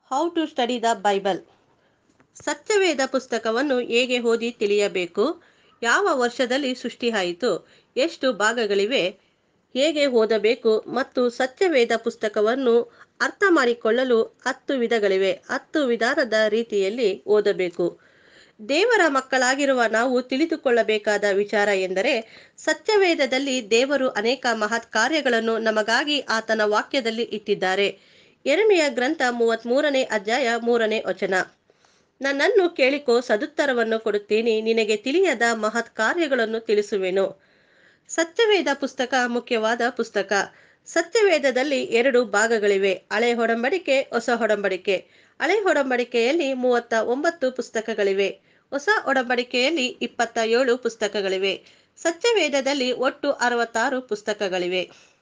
how to study the Bible ಸತ್ಯವೇದ ಪುಸ್ತಕವನ್ನು ಹೇಗೆ ಓದಿ ತಿಳಿಯಬೇಕು ಯಾವ ವರ್ಷದಲ್ಲಿ ಸೃಷ್ಟಿಯಾಯಿತು ಎಷ್ಟು ಭಾಗಗಳಿವೆ ಹೇಗೆ ಓದಬೇಕು ಮತ್ತು ಸತ್ಯವೇದ ಪುಸ್ತಕವನ್ನು ಅರ್ಥ ಮಾಡಿಕೊಳ್ಳಲು ಹತ್ತು ವಿಧಗಳಿವೆ ಹತ್ತು ವಿಧಾನದ ರೀತಿಯಲ್ಲಿ ಓದಬೇಕು ದೇವರ ಮಕ್ಕಳಾಗಿರುವ ನಾವು ತಿಳಿದುಕೊಳ್ಳಬೇಕಾದ ವಿಚಾರ ಎಂದರೆ ಸತ್ಯವೇದದಲ್ಲಿ ದೇವರು ಅನೇಕ ಮಹತ್ ಕಾರ್ಯಗಳನ್ನು ನಮಗಾಗಿ ಆತನ ವಾಕ್ಯದಲ್ಲಿ ಇಟ್ಟಿದ್ದಾರೆ ಎರಮೆಯ ಗ್ರಂಥ ಮೂವತ್ಮೂರನೇ ಅಧ್ಯಾಯ ಮೂರನೇ ವಚನ ನನ್ನನ್ನು ಕೇಳಿಕೋ ಸದುತ್ತರವನ್ನು ಕೊಡುತ್ತೀನಿ ನಿನಗೆ ತಿಳಿಯದ ಮಹತ್ ಕಾರ್ಯಗಳನ್ನು ತಿಳಿಸುವೆನು ಸತ್ಯವೇದ ಪುಸ್ತಕ ಮುಖ್ಯವಾದ ಪುಸ್ತಕ ಸತ್ಯವೇದದಲ್ಲಿ ಎರಡು ಭಾಗಗಳಿವೆ ಹಳೆ ಒಡಂಬಡಿಕೆ ಹೊಸ ಒಡಂಬಡಿಕೆ ಹಳೆ ಒಡಂಬಡಿಕೆಯಲ್ಲಿ ಮೂವತ್ತ ಒಂಬತ್ತು ಪುಸ್ತಕಗಳಿವೆ ಹೊಸ ಒಡಂಬಡಿಕೆಯಲ್ಲಿ ಇಪ್ಪತ್ತ ಏಳು ಪುಸ್ತಕಗಳಿವೆ ಸತ್ಯವೇದದಲ್ಲಿ ಒಟ್ಟು ಅರವತ್ತಾರು ಪುಸ್ತಕಗಳಿವೆ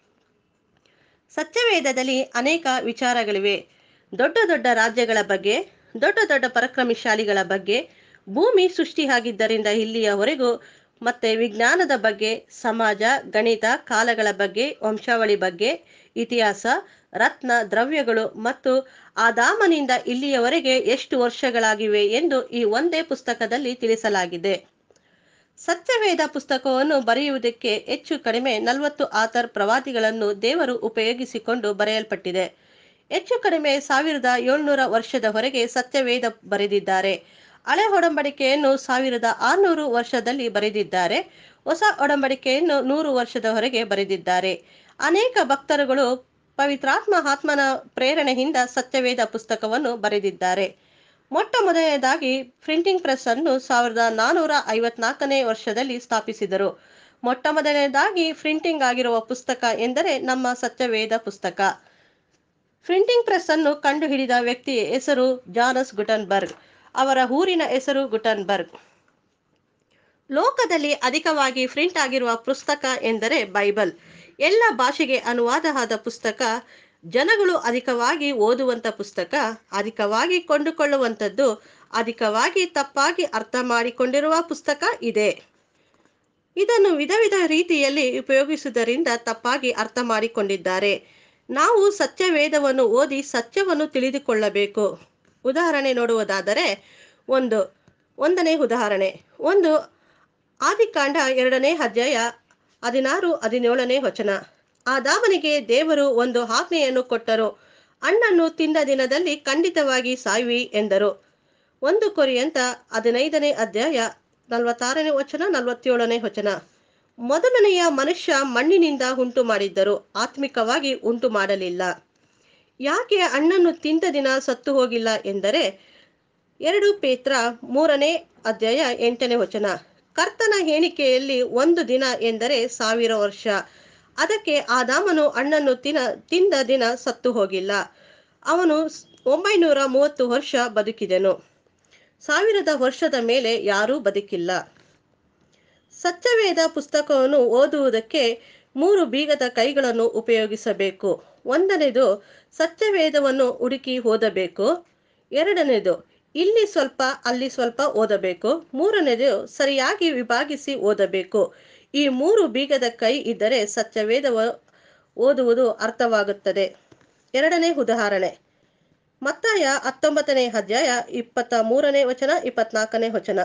ಸತ್ಯವೇದದಲ್ಲಿ ಅನೇಕ ವಿಚಾರಗಳಿವೆ ದೊಡ್ಡ ದೊಡ್ಡ ರಾಜ್ಯಗಳ ಬಗ್ಗೆ ದೊಡ್ಡ ದೊಡ್ಡ ಪರಾಕ್ರಮಶಾಲಿಗಳ ಬಗ್ಗೆ ಭೂಮಿ ಸೃಷ್ಟಿಯಾಗಿದ್ದರಿಂದ ಇಲ್ಲಿಯವರೆಗೂ ಮತ್ತೆ ವಿಜ್ಞಾನದ ಬಗ್ಗೆ ಸಮಾಜ ಗಣಿತ ಕಾಲಗಳ ಬಗ್ಗೆ ವಂಶಾವಳಿ ಬಗ್ಗೆ ಇತಿಹಾಸ ರತ್ನ ದ್ರವ್ಯಗಳು ಮತ್ತು ಆದಾಮನಿಂದ ಇಲ್ಲಿಯವರೆಗೆ ಎಷ್ಟು ವರ್ಷಗಳಾಗಿವೆ ಎಂದು ಈ ಒಂದೇ ಪುಸ್ತಕದಲ್ಲಿ ತಿಳಿಸಲಾಗಿದೆ ಸತ್ಯವೇದ ಪುಸ್ತಕವನ್ನು ಬರೆಯುವುದಕ್ಕೆ ಹೆಚ್ಚು ಕಡಿಮೆ ನಲವತ್ತು ಆಥರ್ ಪ್ರವಾದಿಗಳನ್ನು ದೇವರು ಉಪಯೋಗಿಸಿಕೊಂಡು ಬರೆಯಲ್ಪಟ್ಟಿದೆ ಹೆಚ್ಚು ಕಡಿಮೆ ಸಾವಿರದ ಏಳ್ನೂರ ವರ್ಷದವರೆಗೆ ಸತ್ಯವೇದ ಬರೆದಿದ್ದಾರೆ ಹಳೆ ಒಡಂಬಡಿಕೆಯನ್ನು ಸಾವಿರದ ಆರುನೂರು ವರ್ಷದಲ್ಲಿ ಬರೆದಿದ್ದಾರೆ ಹೊಸ ಒಡಂಬಡಿಕೆಯನ್ನು ನೂರು ವರ್ಷದವರೆಗೆ ಬರೆದಿದ್ದಾರೆ ಅನೇಕ ಭಕ್ತರುಗಳು ಪವಿತ್ರಾತ್ಮ ಆತ್ಮನ ಪ್ರೇರಣೆಯಿಂದ ಸತ್ಯವೇದ ಪುಸ್ತಕವನ್ನು ಬರೆದಿದ್ದಾರೆ ಮೊಟ್ಟ ಮೊದಲನೇದಾಗಿ ಪ್ರಿಂಟಿಂಗ್ ಪ್ರೆಸ್ ಅನ್ನು ಸಾವಿರದ ನಾನೂರ ಐವತ್ನಾಲ್ಕನೇ ವರ್ಷದಲ್ಲಿ ಸ್ಥಾಪಿಸಿದರು ಮೊಟ್ಟ ಮೊದಲನೇದಾಗಿ ಪ್ರಿಂಟಿಂಗ್ ಆಗಿರುವ ಪುಸ್ತಕ ಎಂದರೆ ನಮ್ಮ ಸತ್ಯವೇದ ಪುಸ್ತಕ ಪ್ರಿಂಟಿಂಗ್ ಪ್ರೆಸ್ ಅನ್ನು ಕಂಡುಹಿಡಿದ ವ್ಯಕ್ತಿಯ ಹೆಸರು ಜಾನಸ್ ಗುಟನ್ಬರ್ಗ್ ಅವರ ಊರಿನ ಹೆಸರು ಗುಟನ್ಬರ್ಗ್ ಲೋಕದಲ್ಲಿ ಅಧಿಕವಾಗಿ ಪ್ರಿಂಟ್ ಆಗಿರುವ ಪುಸ್ತಕ ಎಂದರೆ ಬೈಬಲ್ ಎಲ್ಲ ಭಾಷೆಗೆ ಅನುವಾದ ಆದ ಪುಸ್ತಕ ಜನಗಳು ಅಧಿಕವಾಗಿ ಓದುವಂಥ ಪುಸ್ತಕ ಅಧಿಕವಾಗಿ ಕೊಂಡುಕೊಳ್ಳುವಂಥದ್ದು ಅಧಿಕವಾಗಿ ತಪ್ಪಾಗಿ ಅರ್ಥ ಮಾಡಿಕೊಂಡಿರುವ ಪುಸ್ತಕ ಇದೆ ಇದನ್ನು ವಿಧ ವಿಧ ರೀತಿಯಲ್ಲಿ ಉಪಯೋಗಿಸುವುದರಿಂದ ತಪ್ಪಾಗಿ ಅರ್ಥ ಮಾಡಿಕೊಂಡಿದ್ದಾರೆ ನಾವು ಸತ್ಯವೇದವನ್ನು ಓದಿ ಸತ್ಯವನ್ನು ತಿಳಿದುಕೊಳ್ಳಬೇಕು ಉದಾಹರಣೆ ನೋಡುವುದಾದರೆ ಒಂದು ಒಂದನೇ ಉದಾಹರಣೆ ಒಂದು ಆದಿಕಾಂಡ ಎರಡನೇ ಅಧ್ಯಾಯ ಹದಿನಾರು ಹದಿನೇಳನೇ ವಚನ ಆದಾಮನಿಗೆ ದೇವರು ಒಂದು ಆಜ್ಞೆಯನ್ನು ಕೊಟ್ಟರು ಹಣ್ಣನ್ನು ತಿಂದ ದಿನದಲ್ಲಿ ಖಂಡಿತವಾಗಿ ಸಾಯುವಿ ಎಂದರು ಒಂದು ಕೊರಿಯಂತ ಹದಿನೈದನೇ ಅಧ್ಯಾಯ ನಲವತ್ತಾರನೇ ವಚನ ನಲವತ್ತೇಳನೇ ವಚನ ಮೊದಲನೆಯ ಮನುಷ್ಯ ಮಣ್ಣಿನಿಂದ ಉಂಟು ಮಾಡಿದ್ದರು ಆತ್ಮಿಕವಾಗಿ ಉಂಟು ಮಾಡಲಿಲ್ಲ ಯಾಕೆ ಹಣ್ಣನ್ನು ತಿಂದ ದಿನ ಸತ್ತು ಹೋಗಿಲ್ಲ ಎಂದರೆ ಎರಡು ಪೇತ್ರ ಮೂರನೇ ಅಧ್ಯಾಯ ಎಂಟನೇ ವಚನ ಕರ್ತನ ಹೇಳಿಕೆಯಲ್ಲಿ ಒಂದು ದಿನ ಎಂದರೆ ಸಾವಿರ ವರ್ಷ ಅದಕ್ಕೆ ಆದಾಮನು ಹಣ್ಣನ್ನು ತಿನ ತಿಂದ ದಿನ ಸತ್ತು ಹೋಗಿಲ್ಲ ಅವನು ಒಂಬೈನೂರ ಮೂವತ್ತು ವರ್ಷ ಬದುಕಿದೆನು ಸಾವಿರದ ವರ್ಷದ ಮೇಲೆ ಯಾರೂ ಬದುಕಿಲ್ಲ ಸತ್ಯವೇದ ಪುಸ್ತಕವನ್ನು ಓದುವುದಕ್ಕೆ ಮೂರು ಬೀಗದ ಕೈಗಳನ್ನು ಉಪಯೋಗಿಸಬೇಕು ಒಂದನೇದು ಸತ್ಯವೇದವನ್ನು ಹುಡುಕಿ ಓದಬೇಕು ಎರಡನೇದು ಇಲ್ಲಿ ಸ್ವಲ್ಪ ಅಲ್ಲಿ ಸ್ವಲ್ಪ ಓದಬೇಕು ಮೂರನೇದು ಸರಿಯಾಗಿ ವಿಭಾಗಿಸಿ ಓದಬೇಕು ಈ ಮೂರು ಬೀಗದ ಕೈ ಇದ್ದರೆ ಸತ್ಯವೇದವ ಓದುವುದು ಅರ್ಥವಾಗುತ್ತದೆ ಎರಡನೇ ಉದಾಹರಣೆ ಮತ್ತಾಯ ಹತ್ತೊಂಬತ್ತನೇ ಅಧ್ಯಾಯ ಇಪ್ಪತ್ತ ಮೂರನೇ ವಚನ ಇಪ್ಪತ್ನಾಲ್ಕನೇ ವಚನ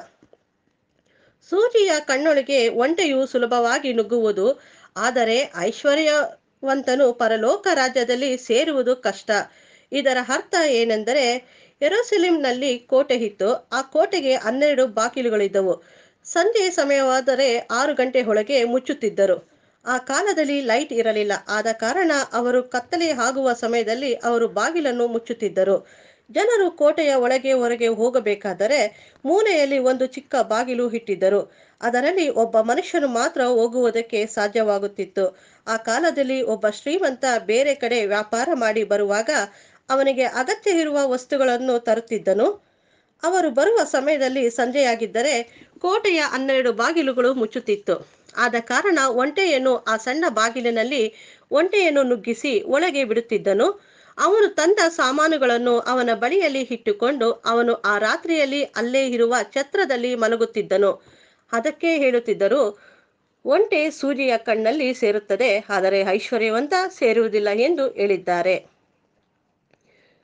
ಸೂಜಿಯ ಕಣ್ಣೊಳಗೆ ಒಂಟೆಯು ಸುಲಭವಾಗಿ ನುಗ್ಗುವುದು ಆದರೆ ಐಶ್ವರ್ಯವಂತನು ಪರಲೋಕ ರಾಜ್ಯದಲ್ಲಿ ಸೇರುವುದು ಕಷ್ಟ ಇದರ ಅರ್ಥ ಏನೆಂದರೆ ಯೆರೂಸಲೇಂನಲ್ಲಿ ಕೋಟೆ ಇತ್ತು ಆ ಕೋಟೆಗೆ ಹನ್ನೆರಡು ಬಾಗಿಲುಗಳಿದ್ದವು ಸಂಜೆ ಸಮಯವಾದರೆ ಆರು ಗಂಟೆ ಒಳಗೆ ಮುಚ್ಚುತ್ತಿದ್ದರು ಆ ಕಾಲದಲ್ಲಿ ಲೈಟ್ ಇರಲಿಲ್ಲ ಆದ ಕಾರಣ ಅವರು ಕತ್ತಲೆ ಆಗುವ ಸಮಯದಲ್ಲಿ ಅವರು ಬಾಗಿಲನ್ನು ಮುಚ್ಚುತ್ತಿದ್ದರು ಜನರು ಕೋಟೆಯ ಒಳಗೆ ಹೊರಗೆ ಹೋಗಬೇಕಾದರೆ ಮೂಲೆಯಲ್ಲಿ ಒಂದು ಚಿಕ್ಕ ಬಾಗಿಲು ಇಟ್ಟಿದ್ದರು ಅದರಲ್ಲಿ ಒಬ್ಬ ಮನುಷ್ಯನು ಮಾತ್ರ ಹೋಗುವುದಕ್ಕೆ ಸಾಧ್ಯವಾಗುತ್ತಿತ್ತು ಆ ಕಾಲದಲ್ಲಿ ಒಬ್ಬ ಶ್ರೀಮಂತ ಬೇರೆ ಕಡೆ ವ್ಯಾಪಾರ ಮಾಡಿ ಬರುವಾಗ ಅವನಿಗೆ ಅಗತ್ಯ ಇರುವ ವಸ್ತುಗಳನ್ನು ತರುತ್ತಿದ್ದನು ಅವರು ಬರುವ ಸಮಯದಲ್ಲಿ ಸಂಜೆಯಾಗಿದ್ದರೆ ಕೋಟೆಯ ಹನ್ನೆರಡು ಬಾಗಿಲುಗಳು ಮುಚ್ಚುತ್ತಿತ್ತು ಆದ ಕಾರಣ ಒಂಟೆಯನ್ನು ಆ ಸಣ್ಣ ಬಾಗಿಲಿನಲ್ಲಿ ಒಂಟೆಯನ್ನು ನುಗ್ಗಿಸಿ ಒಳಗೆ ಬಿಡುತ್ತಿದ್ದನು ಅವನು ತಂದ ಸಾಮಾನುಗಳನ್ನು ಅವನ ಬಳಿಯಲ್ಲಿ ಇಟ್ಟುಕೊಂಡು ಅವನು ಆ ರಾತ್ರಿಯಲ್ಲಿ ಅಲ್ಲೇ ಇರುವ ಛತ್ರದಲ್ಲಿ ಮಲಗುತ್ತಿದ್ದನು ಅದಕ್ಕೆ ಹೇಳುತ್ತಿದ್ದರು ಒಂಟೆ ಸೂಜಿಯ ಕಣ್ಣಲ್ಲಿ ಸೇರುತ್ತದೆ ಆದರೆ ಐಶ್ವರ್ಯವಂತ ಸೇರುವುದಿಲ್ಲ ಎಂದು ಹೇಳಿದ್ದಾರೆ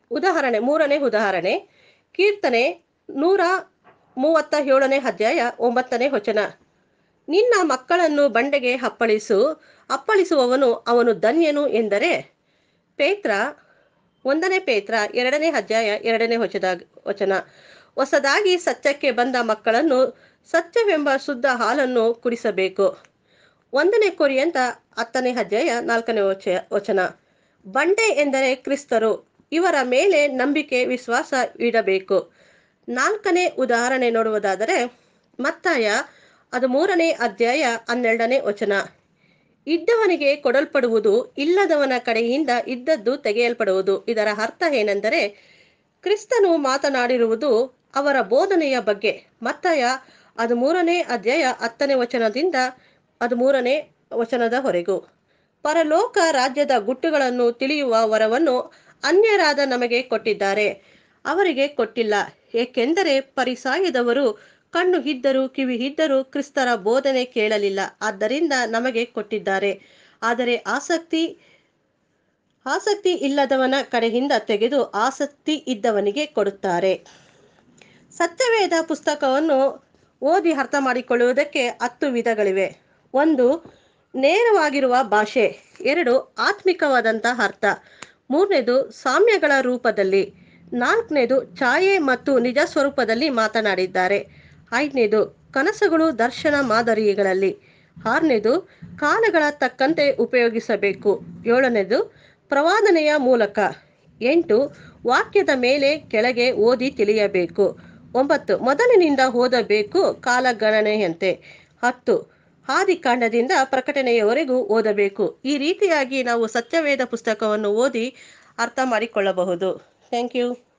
ಉದಾಹರಣೆ ಮೂರನೇ ಉದಾಹರಣೆ ಕೀರ್ತನೆ ನೂರ ಮೂವತ್ತ ಏಳನೇ ಅಧ್ಯಾಯ ಒಂಬತ್ತನೇ ವಚನ ನಿನ್ನ ಮಕ್ಕಳನ್ನು ಬಂಡೆಗೆ ಅಪ್ಪಳಿಸು ಅಪ್ಪಳಿಸುವವನು ಅವನು ಧನ್ಯನು ಎಂದರೆ ಪೇತ್ರ ಒಂದನೇ ಪೇತ್ರ ಎರಡನೇ ಅಧ್ಯಾಯ ಎರಡನೇ ವಚನ ವಚನ ಹೊಸದಾಗಿ ಸತ್ಯಕ್ಕೆ ಬಂದ ಮಕ್ಕಳನ್ನು ಸತ್ಯವೆಂಬ ಶುದ್ಧ ಹಾಲನ್ನು ಕುಡಿಸಬೇಕು ಒಂದನೇ ಕೊರಿಯಂತ ಹತ್ತನೇ ಅಧ್ಯಾಯ ನಾಲ್ಕನೇ ವಚ ವಚನ ಬಂಡೆ ಎಂದರೆ ಕ್ರಿಸ್ತರು ಇವರ ಮೇಲೆ ನಂಬಿಕೆ ವಿಶ್ವಾಸ ಇಡಬೇಕು ನಾಲ್ಕನೇ ಉದಾಹರಣೆ ನೋಡುವುದಾದರೆ ಮತ್ತಾಯ ಅದು ಮೂರನೇ ಅಧ್ಯಾಯ ಹನ್ನೆರಡನೇ ವಚನ ಇದ್ದವನಿಗೆ ಕೊಡಲ್ಪಡುವುದು ಇಲ್ಲದವನ ಕಡೆಯಿಂದ ಇದ್ದದ್ದು ತೆಗೆಯಲ್ಪಡುವುದು ಇದರ ಅರ್ಥ ಏನೆಂದರೆ ಕ್ರಿಸ್ತನು ಮಾತನಾಡಿರುವುದು ಅವರ ಬೋಧನೆಯ ಬಗ್ಗೆ ಮತ್ತಾಯ ಅದು ಮೂರನೇ ಅಧ್ಯಾಯ ಹತ್ತನೇ ವಚನದಿಂದ ಅದು ಮೂರನೇ ವಚನದವರೆಗೂ ಪರಲೋಕ ರಾಜ್ಯದ ಗುಟ್ಟುಗಳನ್ನು ತಿಳಿಯುವ ವರವನ್ನು ಅನ್ಯರಾದ ನಮಗೆ ಕೊಟ್ಟಿದ್ದಾರೆ ಅವರಿಗೆ ಕೊಟ್ಟಿಲ್ಲ ಏಕೆಂದರೆ ಪರಿಸಾಯದವರು ಕಣ್ಣು ಇದ್ದರೂ ಕಿವಿ ಇದ್ದರೂ ಕ್ರಿಸ್ತರ ಬೋಧನೆ ಕೇಳಲಿಲ್ಲ ಆದ್ದರಿಂದ ನಮಗೆ ಕೊಟ್ಟಿದ್ದಾರೆ ಆದರೆ ಆಸಕ್ತಿ ಆಸಕ್ತಿ ಇಲ್ಲದವನ ಕಡೆಯಿಂದ ತೆಗೆದು ಆಸಕ್ತಿ ಇದ್ದವನಿಗೆ ಕೊಡುತ್ತಾರೆ ಸತ್ಯವೇದ ಪುಸ್ತಕವನ್ನು ಓದಿ ಅರ್ಥ ಮಾಡಿಕೊಳ್ಳುವುದಕ್ಕೆ ಹತ್ತು ವಿಧಗಳಿವೆ ಒಂದು ನೇರವಾಗಿರುವ ಭಾಷೆ ಎರಡು ಆತ್ಮಿಕವಾದಂತಹ ಅರ್ಥ ಮೂರನೇದು ಸಾಮ್ಯಗಳ ರೂಪದಲ್ಲಿ ನಾಲ್ಕನೇದು ಛಾಯೆ ಮತ್ತು ನಿಜ ಸ್ವರೂಪದಲ್ಲಿ ಮಾತನಾಡಿದ್ದಾರೆ ಐದನೇದು ಕನಸುಗಳು ದರ್ಶನ ಮಾದರಿಗಳಲ್ಲಿ ಆರನೇದು ಕಾಲಗಳ ತಕ್ಕಂತೆ ಉಪಯೋಗಿಸಬೇಕು ಏಳನೇದು ಪ್ರವಾದನೆಯ ಮೂಲಕ ಎಂಟು ವಾಕ್ಯದ ಮೇಲೆ ಕೆಳಗೆ ಓದಿ ತಿಳಿಯಬೇಕು ಒಂಬತ್ತು ಮೊದಲಿನಿಂದ ಓದಬೇಕು ಕಾಲಗಣನೆಯಂತೆ ಹತ್ತು ಆದಿಕಾಂಡದಿಂದ ಪ್ರಕಟಣೆಯವರೆಗೂ ಓದಬೇಕು ಈ ರೀತಿಯಾಗಿ ನಾವು ಸತ್ಯವೇದ ಪುಸ್ತಕವನ್ನು ಓದಿ ಅರ್ಥ ಮಾಡಿಕೊಳ್ಳಬಹುದು ಥ್ಯಾಂಕ್ ಯು